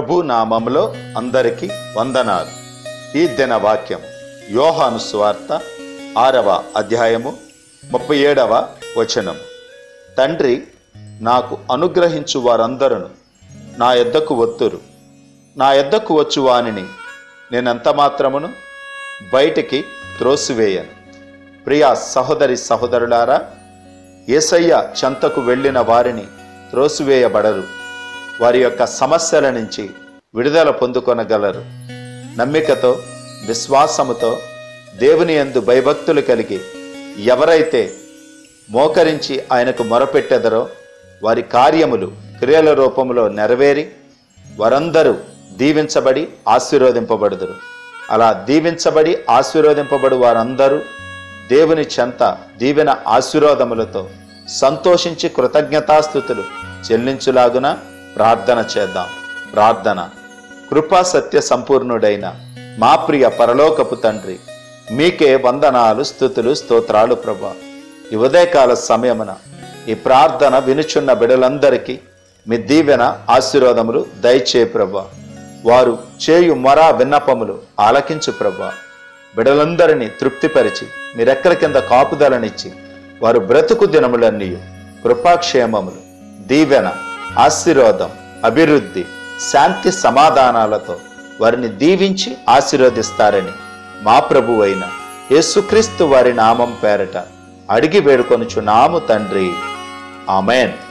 ప్రభు నామములో అందరికీ వందనాలు ఈ దిన వాక్యం యోహాను సువార్త ఆరవ అధ్యాయము ముప్పై ఏడవ వచనం తండ్రి నాకు అనుగ్రహించు వారందరూ నా యొద్దకు ఒత్తురు నా యొద్దకు వచ్చు వానిని నేనెంత మాత్రమును బయటికి త్రోసివేయను ప్రియా సహోదరి సహోదరులారా ఏసయ్య చెంతకు వెళ్ళిన వారిని త్రోసివేయబడరు వారి యొక్క సమస్యల నుంచి విడుదల పొందుకొనగలరు నమ్మికతో విశ్వాసముతో దేవుని యందు భయభక్తులు కలిగి ఎవరైతే మోకరించి ఆయనకు మొరపెట్టెదరో వారి కార్యములు క్రియల రూపంలో నెరవేరి వారందరూ దీవించబడి ఆశీర్వదింపబడుదురు అలా దీవించబడి ఆశీర్వదింపబడు వారందరూ దేవుని చెంత దీవెన ఆశీర్వాదములతో సంతోషించి కృతజ్ఞతాస్థుతులు చెల్లించులాగున ప్రార్థన చేద్దాం ప్రార్థన కృపా సత్య సంపూర్ణుడైన మా ప్రియ పరలోకపు తండ్రి మీకే వందనాలు స్థుతులు స్తోత్రాలు ప్రభా ఈ ఉదయకాల సమయమున ఈ ప్రార్థన వినుచున్న బిడలందరికీ మీ దీవెన ఆశీర్వాదములు దయచే ప్రభా వారు చేయు మొరా విన్నపములు ఆలకించు ప్రభా బిడలందరినీ తృప్తిపరిచి మీ రెక్కల కింద కాపుదలనిచ్చి వారు బ్రతుకు దినములన్నీ కృపాక్షేమములు దీవెన ఆశీర్వాదం అభివృద్ధి శాంతి సమాధానాలతో వారిని దీవించి ఆశీర్వదిస్తారని మా ప్రభు అయిన యేసుక్రీస్తు వారి నామం పేరట అడిగి వేడుకొనుచు నాము తండ్రి ఆమెన్